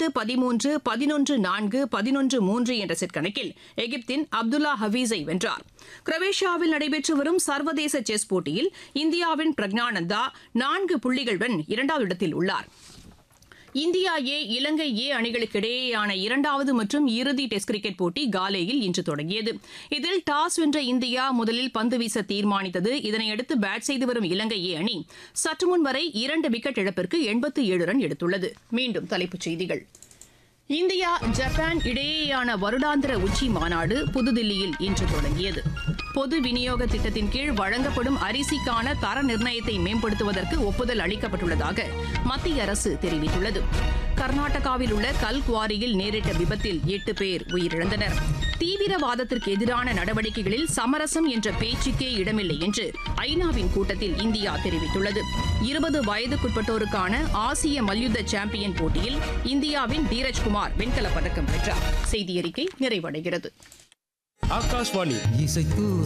பனிரெண்டு பதிமூன்று பதினொன்று நான்கு பதினொன்று மூன்று என்ற செட் கணக்கில் எகிப்தின் அப்துல்லா ஹபீஸை வென்றார் குரோவேஷியாவில் நடைபெற்று வரும் சர்வதேச செஸ் போட்டியில் இந்தியாவின் பிரக்ஞானந்தா நான்கு புள்ளிகளுடன் இரண்டாவது இடத்தில் உள்ளார் இந்தியா ஏ இலங்கை ஏ அணிகளுக்கு இடையேயான இரண்டாவது மற்றும் இறுதி டெஸ்ட் கிரிக்கெட் போட்டி காலேயில் இன்று தொடங்கியது இதில் டாஸ் வென்ற இந்தியா முதலில் பந்து வீச தீர்மானித்தது இதனையடுத்து பேட் செய்து வரும் இலங்கை ஏ அணி சற்று முன் வரை இரண்டு விக்கெட் இழப்பிற்கு எண்பத்து ஏழு ரன் எடுத்துள்ளது மீண்டும் தலைப்புச் செய்திகள் இந்தியா ஜப்பான் இடையேயான வருடாந்திர உச்சி மாநாடு புதுதில்லியில் இன்று தொடங்கியது பொது விநியோக திட்டத்தின் கீழ் வழங்கப்படும் அரிசிக்கான தர நிர்ணயத்தை மேம்படுத்துவதற்கு ஒப்புதல் அளிக்கப்பட்டுள்ளதாக மத்திய அரசு தெரிவித்துள்ளது கர்நாடகாவில் உள்ள கல்குவாரியில் நேரிட்ட விபத்தில் எட்டு பேர் உயிரிழந்தனர் தீவிரவாதத்திற்கு எதிரான நடவடிக்கைகளில் சமரசம் என்ற பேச்சுக்கே இடமில்லை என்று ஐநாவின் கூட்டத்தில் இந்தியா தெரிவித்துள்ளது இருபது வயதுக்குட்பட்டோருக்கான ஆசிய மல்யுத்த சாம்பியன் போட்டியில் இந்தியாவின் தீரஜ்குமார் வெண்கலப் பதக்கம் வென்றார் செய்தி அறிக்கை நிறைவடைகிறது ஆகாஷ்வாணி இசைத்து